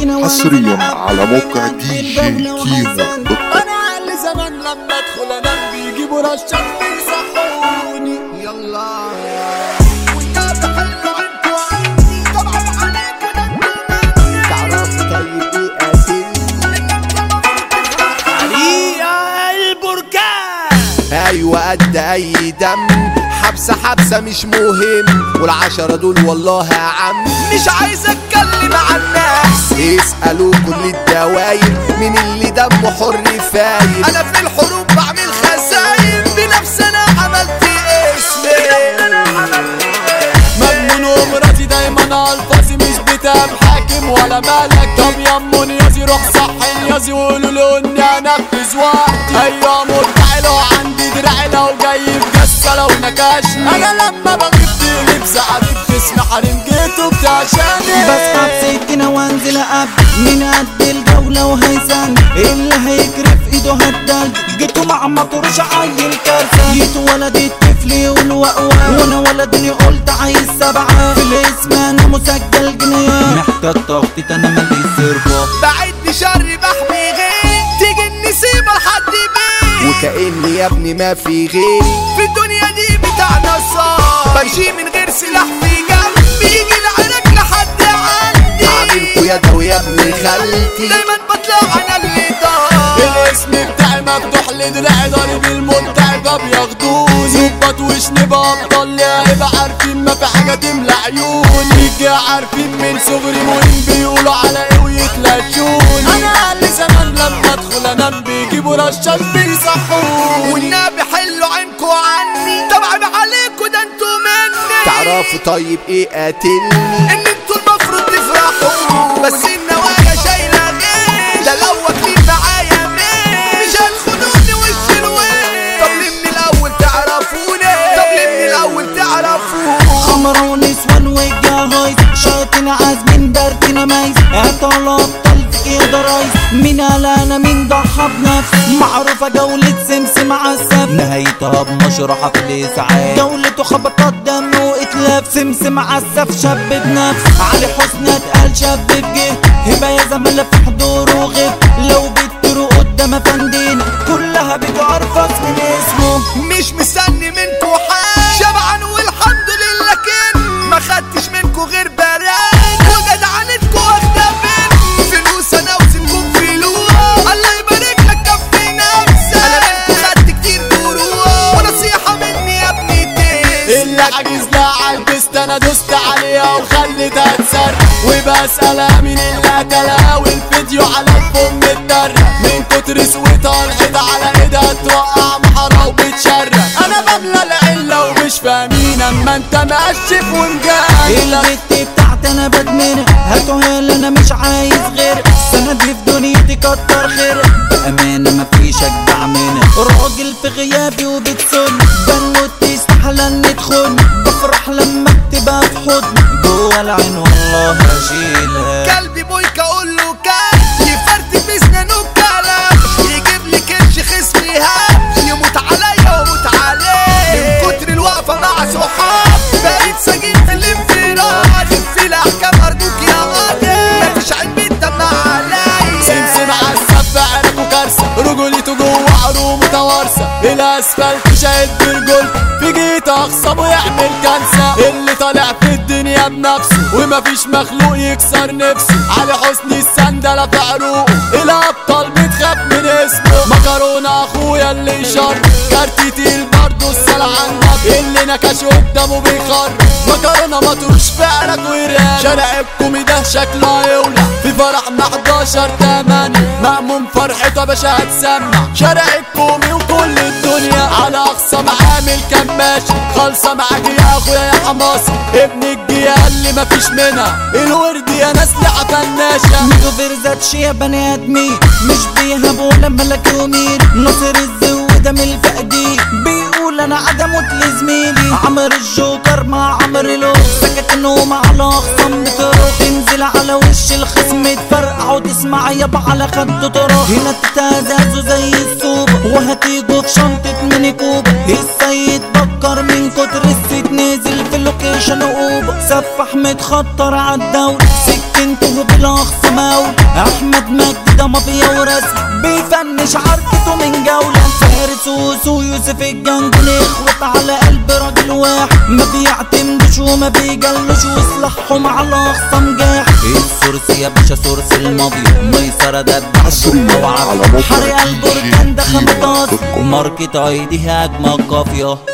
سكينة حصريا على موقع دي جي كيمو دوت كوم. انا عقل زمان لما ادخل انام بيجيبوا رشاش بيصحوني يلا ويا بحلوا عنكوا عني طبعا عليكوا ده انتوا تعرفوا طيب ايه قاتل عليا البركان ايوه قد اي دم حبسه حبسه مش مهم والعشرة دول والله يا عم مش عايز اتكلم عن نفسي اسألوا كل الدواير مين اللي دمه حر فاير انا في الحروب بعمل خساير بنفسي انا عملت اسمي مجنون ومراتي دايما الفاظي مش بتام حاكم ولا مالك طب يا ام نيازي روح صح نيازي وقولوا له اني انفذ وقتي ايوه مرتعي لو عندي دراعي لو جاي بجسه لو نكشني انا لما بغيب تقلب زعلت تسمع حريم جيتو بتعشاني بسحب سكينة وانزل اب من قد الجولة وهيسان اللي هيجري في ايده هدال جيتوا مع مطرش عيل كارثة جيتوا ولد الطفل يقول وقوى وانا ولدني قلت عايز سبعة في الاسم انا مسجل جنيه محتاج تخطيط انا مالي سيرفر بعد شر بحمي غيري تيجي نسيب لحد بيه وكأني يا ابني ما في غيري في الدنيا دي بتاعنا صار بمشي من غير سلاح في جنبي بيجي العرق لحد عندي عاملكوا يا ده ويا ابن خالتي دايما بطلع انا اللي ضار الاسم بتاعي مفتوح لدراعي ضارب المنتهى ده بياخدوني ظبط وشنب ابطال هيبقى عارفين ما في حاجه تملى عيوني يجي عارفين من صغري مهم بيقولوا على ايه ويتلاشوني انا قال زمان لما ادخل انام بيجيبوا رشاش بيصحوني والنبي حلوا عينكوا عني طبعا عليكوا ده انتوا مني تعرفوا طيب ايه قاتلني ان انتوا المفروض تفرحوا بس النوايا شايله غير ده لو واكلين معايا مين مش هتخدوني وش الوين طب ليه من الاول تعرفوني طب ليه من الاول تعرفوني خمرة ونسوان والجهايز شاطين عازمين بارتنا مايز اعطال ابطال في ايد رايز مين قال انا مين ضحى بنفسي معروفة جولة سمسم عالسف نهايتها بمشرحة في الاسعاف جولته خبطات دم واتلاف سمسم عالسف شاب بنفس علي حسني اتقال شاب بجه هبة يا زمالة في حضوره غف لو بترو قدام فندينا كلها بتعرفك من اسمه مش مستني منكوا حاجة شبعان والحمد لله كن ما خدتش منكوا غير براد وجدعنتكوا واخدة بين فلوس انا وزنكم فلوس الله يبارك لك كفي نفسك انا منكوا خدت كتير دروس ونصيحة مني يا ابني تنسى اللي عجز لا عجزت انا دوست عليها وخليتها تسر وبسألها مين اللي قتلها والفيديو على الفم اتدرق من كتر سويتها الحيطة على ايدها توقع محرة وبتشرق انا بملى العلة ومش فاهمين اما انت مقشف ومجاهل البت بتاعتي انا بدمنها هاتوها اللي انا مش عايز غير سندي في دنيتي كتر خير بامانه مفيش اجدع منها راجل في غيابي وبتسن بنوت تستحلى ان تدخل بفرح لما اكتبها في حضن جوه العين والله اشيلها قلبي بويك اقول له كان يفرتك بسنانه الكلام يجيب لي كرش خصمي هام يموت عليا واموت عليه من كتر الوقفه مع صحاب بقيت سجين في الانفراد في الاحكام ارجوك يا قاضي مفيش عين بتدمع عليا سمسم عالسف عرفوا كارثة رجولته جوه عروم متوارثة الاسفلت شاهد برجول في جيت اخصمه يعمل كنسة اللي طالع في الدنيا بنفسه ومفيش مخلوق يكسر نفسه علي حسني السندلة في عروقه الابطال بتخاف من اسمه مكرونة اخويا اللي شر كارتيتي برضه الصلاة على النبي اللي نكش قدامه بيخر مكرونة مطروش فعلك ويران شارع الكوميدا شكله هيولع في فرحنا 11 8 مأمون فرحته يا باشا هتسمع شارع الكومي وكل الدنيا على اقصى معامل كماشي خالصة معاك يا اخويا يا حماصي ابن الجيال اللي مفيش منها الورد يا ناس لعب فناشة ميدو فيرزاتشي يا بني ادمين مش بيهبوا لما لك يومين ناصر الزودة من الفقدي بيقول انا عدمت لزميلي عمر الجوكر مع عمر لو سكت النوم على خصم بتروح تنزل على وش الخصم تفرقع وتسمع يابا على خد طرق هنا تتهزازوا زي الصوبة وهتيجوا في شنطة ميني كوبا السيد بكر من كتر السيد نزل في اللوكيشن اوبا سفح متخطر عالدولة سكة تنتهوا بالاقصى مول احمد مجدي ده مافيا ورسم بيفنش عركته من جولة فارس وسو يوسف الجنجل اخوات على قلب راجل واحد ما بيعتمدوش وما بيجلوش وسلاحهم على اقصى مجاح السورس يا باشا سورس المافيا ميسرة ده حصرياً على موقع حرق DJ البركان ده كيمو خمطاس دوت كوم. وماركة ايديها اجمل قافية